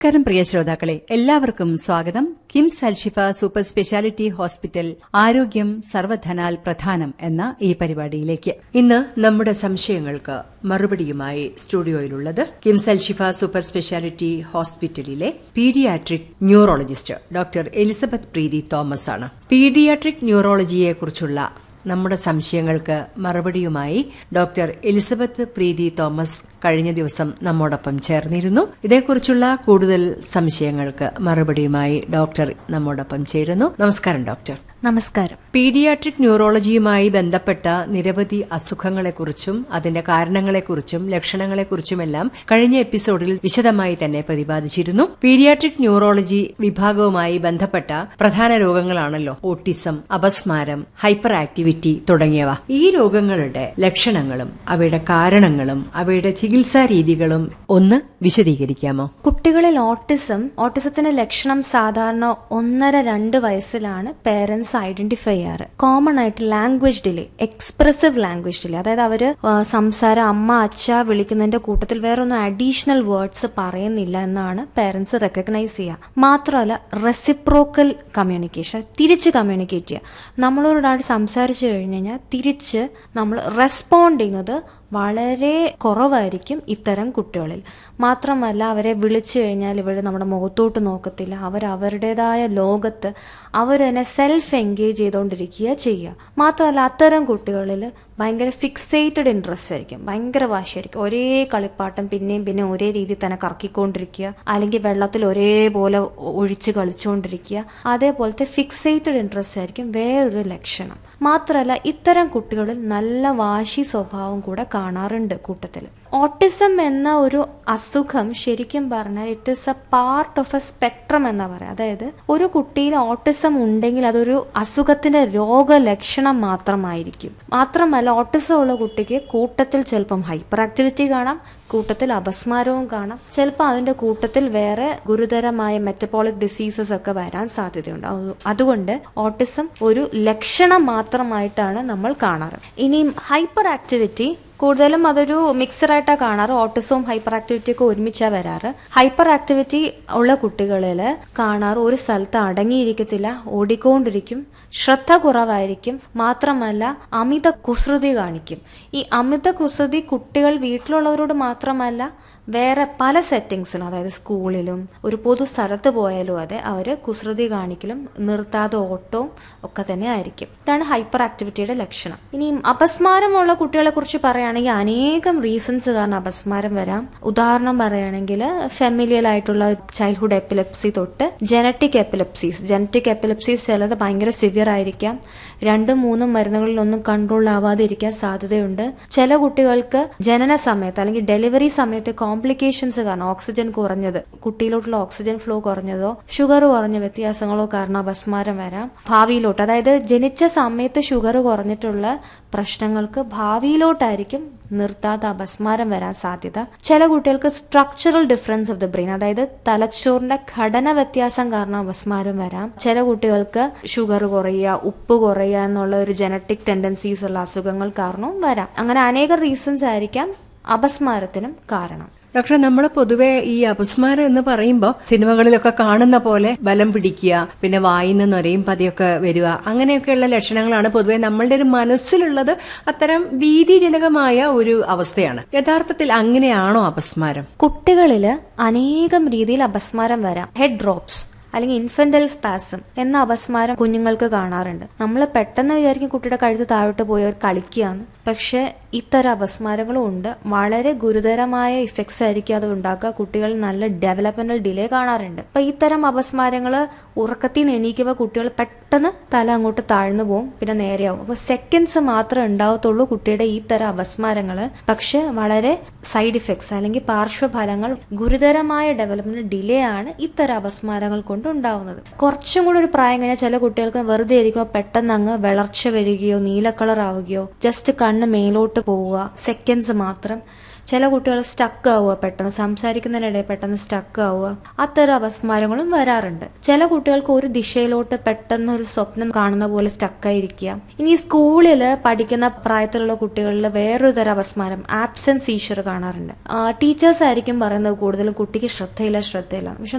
നമസ്കാരം പ്രിയ ശ്രോതാക്കളെ എല്ലാവർക്കും സ്വാഗതം KIMS Alshifa super speciality hospital ആരോഗ്യം സർവധനാൽ പ്രധാനം എന്ന ഈ പരിപാടിയിലേക്ക് ഇന്ന് നമ്മുടെ സംശയങ്ങൾക്ക് മറുപടിയുമായി സ്റ്റുഡിയോയിലുള്ളത് കിംസ് അൽഷിഫ സൂപ്പർ സ്പെഷ്യാലിറ്റി ഹോസ്പിറ്റലിലെ paediatric neurologist doctor Elizabeth Preethi Thomas ആണ് പീഡിയാട്രിക് ന്യൂറോളജിയെക്കുറിച്ചുള്ള നമ്മുടെ സംശയങ്ങൾക്ക് മറുപടിയുമായി ഡോക്ടർ എലിസബത്ത് പ്രീതി തോമസ് കഴിഞ്ഞ ദിവസം നമ്മോടൊപ്പം ചേർന്നിരുന്നു ഇതേക്കുറിച്ചുള്ള കൂടുതൽ സംശയങ്ങൾക്ക് മറുപടിയുമായി ഡോക്ടർ നമ്മോടൊപ്പം ചേരുന്നു നമസ്കാരം ഡോക്ടർ നമസ്കാരം പീഡിയാട്രിക് ന്യൂറോളജിയുമായി ബന്ധപ്പെട്ട നിരവധി അസുഖങ്ങളെക്കുറിച്ചും അതിന്റെ കാരണങ്ങളെക്കുറിച്ചും ലക്ഷണങ്ങളെക്കുറിച്ചുമെല്ലാം കഴിഞ്ഞ എപ്പിസോഡിൽ വിശദമായി തന്നെ പ്രതിപാദിച്ചിരുന്നു പീഡിയാട്രിക് ന്യൂറോളജി വിഭാഗവുമായി ബന്ധപ്പെട്ട പ്രധാന രോഗങ്ങളാണല്ലോ ഓട്ടിസം അപസ്മാരം ഹൈപ്പർ ആക്ടിവിറ്റി തുടങ്ങിയവ ഈ രോഗങ്ങളുടെ ലക്ഷണങ്ങളും അവയുടെ കാരണങ്ങളും അവയുടെ ചികിത്സാ രീതികളും ഒന്ന് വിശദീകരിക്കാമോ കുട്ടികളിൽ ഓട്ടിസം ഓട്ടിസത്തിന്റെ ലക്ഷണം സാധാരണ ഒന്നര രണ്ട് വയസ്സിലാണ് പേരൻസ് ഐഡന്റിഫൈ ചെയ്യാറ് കോമൺ ആയിട്ട് language delay expressive language delay അതായത് അവര് ആ, സംസാരം അമ്മ അച്ഛ വിളിക്കുന്നതിന്റെ കൂട്ടത്തിൽ വേറൊന്നും അഡീഷണൽ വേർഡ്സ് പറയുന്നില്ല എന്നാണ് പേരൻസ് റെക്കഗ്നൈസ് ചെയ്യുക മാത്രമല്ല റെസിപ്രോക്കൽ കമ്മ്യൂണിക്കേഷൻ തിരിച്ച് കമ്മ്യൂണിക്കേറ്റ് ചെയ്യുക നമ്മളോടൊരാൾ സംസാരിച്ചു കഴിഞ്ഞു കഴിഞ്ഞാൽ തിരിച്ച് നമ്മൾ റെസ്പോണ്ട് ചെയ്യുന്നത് വളരെ കുറവായിരിക്കും ഇത്തരം കുട്ടികളിൽ മാത്രമല്ല അവരെ വിളിച്ചു കഴിഞ്ഞാൽ ഇവർ നമ്മുടെ മുഖത്തോട്ട് നോക്കത്തില്ല അവർ അവരുടേതായ ലോകത്ത് അവർ തന്നെ സെൽഫ് എൻഗേജ് ചെയ്തുകൊണ്ടിരിക്കുക ചെയ്യുക മാത്രമല്ല അത്തരം കുട്ടികളിൽ ഭയങ്കര ഫിക്സേറ്റഡ് ഇൻട്രസ്റ്റ് ആയിരിക്കും ഭയങ്കര വാശിയായിരിക്കും ഒരേ കളിപ്പാട്ടം പിന്നെയും പിന്നെ ഒരേ രീതിയിൽ തന്നെ കറക്കിക്കൊണ്ടിരിക്കുക അല്ലെങ്കിൽ വെള്ളത്തിൽ ഒരേപോലെ ഒഴിച്ച് കളിച്ചുകൊണ്ടിരിക്കുക അതേപോലത്തെ ഫിക്സേറ്റഡ് ഇൻട്രസ്റ്റ് ആയിരിക്കും വേറൊരു ലക്ഷണം മാത്രമല്ല ഇത്തരം കുട്ടികളിൽ നല്ല വാശി സ്വഭാവം കൂടെ കാണാറുണ്ട് കൂട്ടത്തിൽ ഓട്ടിസം എന്ന ഒരു അസുഖം ശരിക്കും പറഞ്ഞാൽ it is a part of a spectrum എന്നാ പറയാം അതായത് ഒരു കുട്ടിയിൽ ഓട്ടിസം ഉണ്ടെങ്കിൽ അതൊരു അസുഖത്തിന്റെ രോഗലക്ഷണം മാത്രമായിരിക്കും മാത്രമല്ല ഓട്ടിസം ഉള്ള കുട്ടിക്ക് കൂട്ടത്തിൽ ചിലപ്പം ഹൈപ്പർ ആക്ടിവിറ്റി കാണാം കൂട്ടത്തിൽ അപസ്മാരവും കാണാം ചിലപ്പോൾ അതിന്റെ കൂട്ടത്തിൽ വേറെ ഗുരുതരമായ മെറ്റബോളിക് ഡിസീസസ് ഒക്കെ വരാൻ സാധ്യതയുണ്ട് അത് അതുകൊണ്ട് ഓട്ടിസം ഒരു ലക്ഷണം മാത്രമായിട്ടാണ് നമ്മൾ കാണാറ് ഇനിയും ഹൈപ്പർ ആക്ടിവിറ്റി കൂടുതലും അതൊരു മിക്സറായിട്ടാണ് കാണാറ് ഓട്ടിസവും ഹൈപ്പർ ആക്ടിവിറ്റി ഒക്കെ ഒരുമിച്ചാണ് വരാറ് ഹൈപ്പർ ആക്ടിവിറ്റി ഉള്ള കുട്ടികളിൽ കാണാറ് ഒരു സ്ഥലത്ത് അടങ്ങിയിരിക്കത്തില്ല ഓടിക്കൊണ്ടിരിക്കും ശ്രദ്ധ കുറവായിരിക്കും മാത്രമല്ല അമിത കുസൃതി കാണിക്കും ഈ അമിത കുസൃതി കുട്ടികൾ വീട്ടിലുള്ളവരോട് മാത്രമല്ല വേറെ പല സെറ്റിങ്സിലും അതായത് സ്കൂളിലും ഒരു പൊതു സ്ഥലത്ത് പോയാലും അതെ അവർ കുസൃതി കാണിക്കലും നിർത്താതെ ഓട്ടവും ഒക്കെ തന്നെ ആയിരിക്കും ഇതാണ് ഹൈപ്പർ ആക്ടിവിറ്റിയുടെ ലക്ഷണം ഇനി അപസ്മാരമുള്ള കുട്ടികളെ കുറിച്ച് പറയുകയാണെങ്കിൽ അനേകം റീസൺസ് കാരണം അപസ്മാരം വരാം ഉദാഹരണം പറയുകയാണെങ്കിൽ ഫെമിലിയൽ ആയിട്ടുള്ള ചൈൽഡ്ഹുഡ് എപ്പിലെപ്സി തൊട്ട് ജനറ്റിക് എപ്പിലെപ്സീസ് ജനറ്റിക് എപ്പിലെപ്സീസ് ചിലത് ഭയങ്കര സിവിയർ ആയിരിക്കാം രണ്ടും മൂന്നും മരുന്നുകളിലൊന്നും കൺട്രോൾ ആവാതെ ഇരിക്കാൻ സാധ്യതയുണ്ട് ചില കുട്ടികൾക്ക് ജനന സമയത്ത് അല്ലെങ്കിൽ ഡെലിവറി സമയത്ത് കോംപ്ലിക്കേഷൻസ് കാരണം ഓക്സിജൻ കുറഞ്ഞത് കുട്ടിയിലോട്ടുള്ള ഓക്സിജൻ ഫ്ലോ കുറഞ്ഞതോ ഷുഗർ കുറഞ്ഞ വ്യത്യാസങ്ങളോ കാരണം അപസ്മാരം വരാം ഭാവിയിലോട്ട് അതായത് ജനിച്ച സമയത്ത് ഷുഗർ കുറഞ്ഞിട്ടുള്ള പ്രശ്നങ്ങൾക്ക് ഭാവിയിലോട്ടായിരിക്കും നിർത്താതെ അപസ്മാരം വരാൻ സാധ്യത ചില കുട്ടികൾക്ക് structural difference of the brain അതായത് തലച്ചോറിന്റെ ഘടന വ്യത്യാസം കാരണം അപസ്മാരം വരാം ചില കുട്ടികൾക്ക് ഷുഗർ കുറയുക ഉപ്പ് കുറയുക എന്നുള്ള ഒരു ജനറ്റിക് ടെൻഡൻസീസ് ഉള്ള അസുഖങ്ങൾ കാരണവും വരാം അങ്ങനെ അനേകം റീസൺസ് ആയിരിക്കാം അപസ്മാരത്തിനും കാരണം ഡോക്ടറെ നമ്മൾ പൊതുവെ ഈ അപസ്മാരം എന്ന് പറയുമ്പോൾ സിനിമകളിലൊക്കെ കാണുന്ന പോലെ ബലം പിടിക്കുക പിന്നെ വായിന്ന് നൊരയും പതിയൊക്കെ വരിക അങ്ങനെയൊക്കെയുള്ള ലക്ഷണങ്ങളാണ് പൊതുവെ നമ്മളുടെ ഒരു മനസ്സിലുള്ളത് അത്തരം ഭീതിജനകമായ ഒരു അവസ്ഥയാണ് യഥാർത്ഥത്തിൽ അങ്ങനെയാണോ അപസ്മാരം കുട്ടികളിൽ അനേകം രീതിയിൽ അപസ്മാരം വരാം ഹെഡ് ഡ്രോപ്സ് അല്ലെങ്കിൽ ഇൻഫന്റൽ സ്പാസം എന്ന അപസ്മാരം കുഞ്ഞുങ്ങൾക്ക് കാണാറുണ്ട് നമ്മൾ പെട്ടെന്ന് വിചാരിക്കും കുട്ടിയുടെ കഴുത്ത് താഴോട്ട് പോയി അവർ കളിക്കുകയാണ് പക്ഷെ ഇത്തരം അപസ്മാരങ്ങളും ഉണ്ട് വളരെ ഗുരുതരമായ ഇഫക്ട്സ് ആയിരിക്കും അത് ഉണ്ടാക്കുക കുട്ടികൾ നല്ല ഡെവലപ്മെന്റൽ ഡിലേ കാണാറുണ്ട് അപ്പൊ ഇത്തരം അപസ്മാരങ്ങൾ ഉറക്കത്തിൽ നിന്ന് എണീക്കുമ്പോൾ കുട്ടികൾ പെട്ടെന്ന് തല അങ്ങോട്ട് താഴ്ന്നു പോകും പിന്നെ നേരെയാവും അപ്പൊ സെക്കൻഡ്സ് മാത്രമേ ഉണ്ടാവത്തുള്ളൂ കുട്ടിയുടെ ഈ തരം അപസ്മാരങ്ങൾ പക്ഷെ വളരെ സൈഡ് ഇഫക്ട്സ് അല്ലെങ്കിൽ പാർശ്വഫലങ്ങൾ ഗുരുതരമായ ഡെവലപ്മെന്റ് ഡിലേ ആണ് ഇത്തരം അപസ്മാരങ്ങൾ കൊണ്ട് ഉണ്ടാവുന്നത് കുറച്ചും കൂടി ഒരു പ്രായം കഴിഞ്ഞാൽ ചില കുട്ടികൾക്ക് വെറുതെ ഇരിക്കുമ്പോൾ പെട്ടെന്ന് അങ്ങ് വിളർച്ച വരികയോ നീല കളർ ആവുകയോ ജസ്റ്റ് കണ്ണ് മേലോട്ട് പോവുക സെക്കൻഡ്സ് മാത്രം ചില കുട്ടികൾ സ്റ്റക്ക് ആവുക പെട്ടെന്ന് സംസാരിക്കുന്നതിനിടെ പെട്ടെന്ന് സ്റ്റക്ക് ആവുക അത്തരം അപസ്മാരങ്ങളും വരാറുണ്ട് ചില കുട്ടികൾക്ക് ഒരു ദിശയിലോട്ട് പെട്ടെന്ന് ഒരു സ്വപ്നം കാണുന്ന പോലെ സ്റ്റക്കായിരിക്കുക ഇനി സ്കൂളിൽ പഠിക്കുന്ന പ്രായത്തിലുള്ള കുട്ടികളിൽ വേറൊരു തരം അപസ്മാരം ആബ്സെന്റ് സീഷർ കാണാറുണ്ട് ടീച്ചേഴ്സ് ആയിരിക്കും പറയുന്നത് കൂടുതലും കുട്ടിക്ക് ശ്രദ്ധയില്ല ശ്രദ്ധയില്ല പക്ഷെ